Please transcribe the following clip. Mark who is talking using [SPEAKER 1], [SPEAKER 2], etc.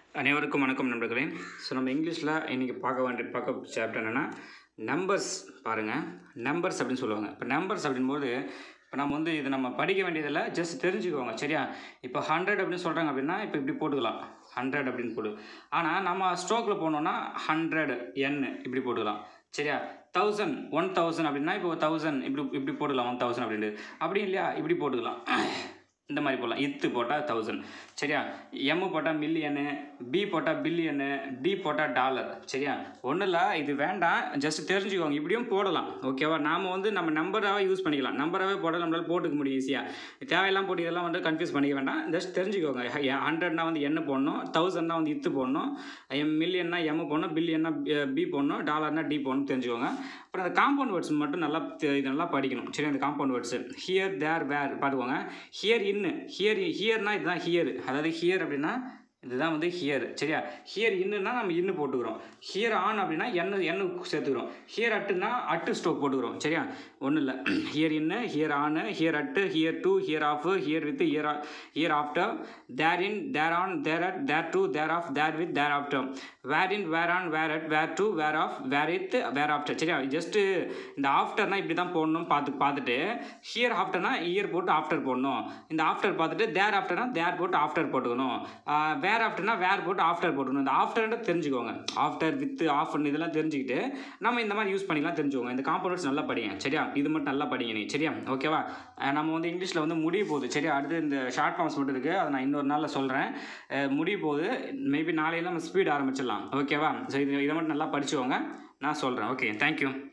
[SPEAKER 1] அனைவருக்கும் வணக்கம் நண்பர்களே ஸோ நம்ம இங்கிலீஷில் இன்றைக்கி பார்க்க வேண்டிய பார்க்க சாப்டர் என்னென்னா நம்பர்ஸ் பாருங்கள் நம்பர்ஸ் அப்படின்னு சொல்லுவாங்க இப்போ நம்பர்ஸ் அப்படின்போது இப்போ நம்ம வந்து இது நம்ம படிக்க வேண்டியதில்லை ஜஸ்ட் தெரிஞ்சுக்கோங்க சரியா இப்போ ஹண்ட்ரட் அப்படின்னு சொல்கிறாங்க அப்படின்னா இப்போ இப்படி போட்டுக்கலாம் ஹண்ட்ரட் அப்படின்னு போடு ஆனால் நம்ம ஸ்ட்ரோக்கில் போனோம்னா ஹண்ட்ரட் என் இப்படி போட்டுக்கலாம் சரியா தௌசண்ட் ஒன் தௌசண்ட் அப்படின்னா இப்போ தௌசண்ட் இப்படி இப்படி போட்டுக்கலாம் ஒன் தௌசண்ட் அப்படின்ட்டு அப்படி இல்லையா இப்படி போட்டுக்கலாம் இந்த மாதிரி போடலாம் இத்து போட்டால் தௌசண்ட் சரியா எம் போட்டால் மில்லியனு பி போட்டால் பில்லியனு டி போட்டால் டாலர் சரியா ஒன்றும் இல்லை இது வேண்டாம் ஜஸ்ட் தெரிஞ்சுக்கோங்க இப்படியும் போடலாம் ஓகேவா நாம் வந்து நம்ம நம்பராகவே யூஸ் பண்ணிக்கலாம் நம்பராகவே போட நம்மளால் போட்டுக்க முடியும் ஈஸியாக தேவையெல்லாம் போட்டு இதெல்லாம் வந்து கன்ஃபியூஸ் பண்ணிக்க வேண்டாம் ஜஸ்ட் தெரிஞ்சுக்கோங்க ஹண்ட்ரட்னா வந்து என்ன போடணும் தௌசண்ட்னா வந்து இத்து போடணும் எம் மில்லியன்னா எம் போடணும் பில்லியன்னா பி போடணும் டாலர்னா டி போடணும் தெரிஞ்சுக்கோங்க அப்புறம் அந்த காம்பவுண்ட் வேர்ட்ஸ் மட்டும் நல்லா தெ- இது நல்லா படிக்கணும் சரி அந்த compound words here there where பார்த்துக்கோங்க ஹியர் இன்னு ஹியர் ஹியர்னா இதுதான் ஹியர் அதாவது ஹியர் அப்படின்னா இதுதான் வந்து ஹியர் சரியா ஹியர் இன்னுனா நம்ம இன்னு போட்டுக்கிறோம் ஹியர் ஆன் அப்படின்னா எண்ணு எண்ணு சேர்த்துக்கிறோம் ஹியர் அட்டுனா அட்டு ஸ்டோக் போட்டுக்கிறோம் சரியா ஒன்றும் இல்லை here in here on here at here to here of here with here here after there in there on there at there to there of there with there after where in where on where at where to where of where with where after சரியா just இந்த ஆஃப்டர்னா இப்படி தான் போடணும் பார்த்து பார்த்துட்டு here ஆஃப்டர்னா இயர் போட்டு ஆஃப்டர் போடணும் இந்த ஆஃப்டர் பார்த்துட்டு தேர் ஆஃப்டர்னா தேர் போட்டு ஆஃப்டர் போட்டுக்கணும் வேர் ஆஃப்டர்னா வேர் போட்டு ஆஃப்டர் போட்டுக்கணும் இந்த ஆஃப்டர்ன்ற தெரிஞ்சுக்கோங்க ஆஃப்டர் வித் ஆஃப் இதெல்லாம் தெரிஞ்சுக்கிட்டு நம்ம இந்த மாதிரி யூஸ் பண்ணிக்கலாம் தெரிஞ்சுக்கோங்க இந்த காம்பவுண்ட்ஸ் நல்லா படிங்க சரியா இது மட்டும் நல்லா படிங்க நீ சரியா ஓகேவா அஹ் நம்ம வந்து இங்கிலீஷில் வந்து முடிய போகுது சரியா அடுத்து இந்த ஷார்ட் ஃபார்ம்ஸ் மட்டும் இருக்குது அதை நான் இன்னொரு நாளில் சொல்கிறேன் முடிய போகுது மேபி நாளையில நம்ம ஸ்பீட் ஆரம்பிச்சிடலாம் ஓகேவா ஸோ இது இதை மட்டும் நல்லா படிச்சுக்கோங்க நான் சொல்கிறேன் ஓகே தேங்க்யூ